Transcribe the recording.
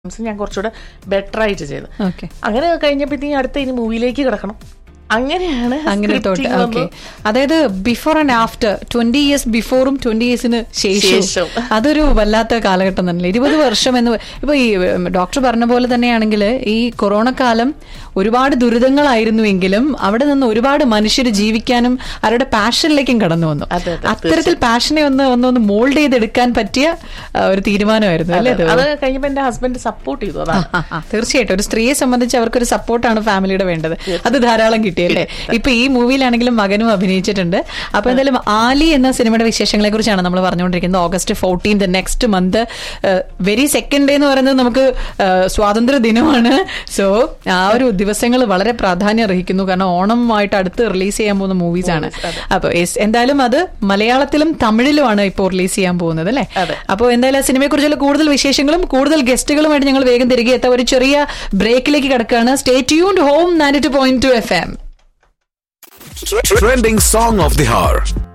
ഞാൻ കുറച്ചുകൂടെ ബെറ്റർ ആയിട്ട് ചെയ്തു ഓക്കെ അങ്ങനെ കഴിഞ്ഞപ്പോഴത്തേക്കും അടുത്ത ഇനി മൂവിയിലേക്ക് കിടക്കണം അങ്ങനെയാണ് അങ്ങനെ തോട്ട് scripting ഓക്കെ വന്നു. അതായത് before and after twenty years ബിഫോറും ട്വന്റി ഇയേഴ്സിന് ശേഷം ശേഷം. അതൊരു വല്ലാത്ത കാലഘട്ടം തന്നെ ഇരുപത് വർഷം എന്ന് പ- ഇപ്പൊ ഈ ഉം, ഡോക്ടർ പറഞ്ഞ പോലെ തന്നെയാണെങ്കിൽ ഈ കൊറോണ കാലം ഒരുപാട് ദുരിതങ്ങളായിരുന്നുവെങ്കിലും അവിടെ നിന്ന് ഒരുപാട് മനുഷ്യർ ജീവിക്കാനും അവരുടെ പാഷനിലേക്കും കടന്നു വന്നു അതെ, അതെ, അത്തരത്തിൽ പാഷനെ ഒന്ന് ഒന്ന് ഒന്ന് മോൾഡ് ചെയ്തെടുക്കാൻ പറ്റിയ ആ, ഒരു തീരുമാനമായിരുന്നു അല്ലേ അത് അത് കഴിഞ്ഞപ്പോ എന്റെ ഹസ്ബൻഡ് സപ്പോർട്ട് ചെയ്തു അതാണ് ആ, ആ, തീർച്ചയായിട്ടും ഒരു സ്ത്രീയെ സംബന്ധിച്ച് അവർക്കൊരു സപ്പോർട്ടാണ് ഫാമിലിയുടെ വേണ്ടത് അത് ധാരാളം കിട്ടിയല്ലേ ഇപ്പൊ ഈ മൂവിയിലാണെങ്കിലും മകനും അഭിനയിച്ചിട്ടുണ്ട് അപ്പൊ എന്തായാലും ആലി എന്ന സിനിമയുടെ വിശേഷങ്ങളെ കുറിച്ചാണ് നമ്മൾ പറഞ്ഞുകൊണ്ടിരിക്കുന്നത് August fourteenth next month very second day എന്ന് പറയുന്നത് നമുക്ക് ആ, സ്വാതന്ത്ര്യ ദിനമാണ് സോ ആ ഒരു ദിവസങ്ങൾ വളരെ പ്രാധാന്യം അർഹിക്കുന്നു കാരണം ഓണമായിട്ട് അടുത്ത് റിലീസ് ചെയ്യാൻ പോകുന്ന മൂവീസ് ആണ് അപ്പൊ yes, എന്തായാലും അത് മലയാളത്തിലും തമിഴിലുമാണ് ഇപ്പോൾ റിലീസ് ചെയ്യാൻ പോകുന്നത് അല്ലേ അതെ. അപ്പോൾ എന്തായാലും ആ സിനിമയെ കുറിച്ചുള്ള കൂടുതൽ വിശേഷങ്ങളും കൂടുതൽ ഗസ്റ്റുകളുമായിട്ട് ഞങ്ങൾ വേഗം തിരികെ എത്താം ഒരു ചെറിയ ബ്രേക്കിലേക്ക് കിടക്കുകയാണ് stay tuned home ninety two point two F M Trending song of the hour.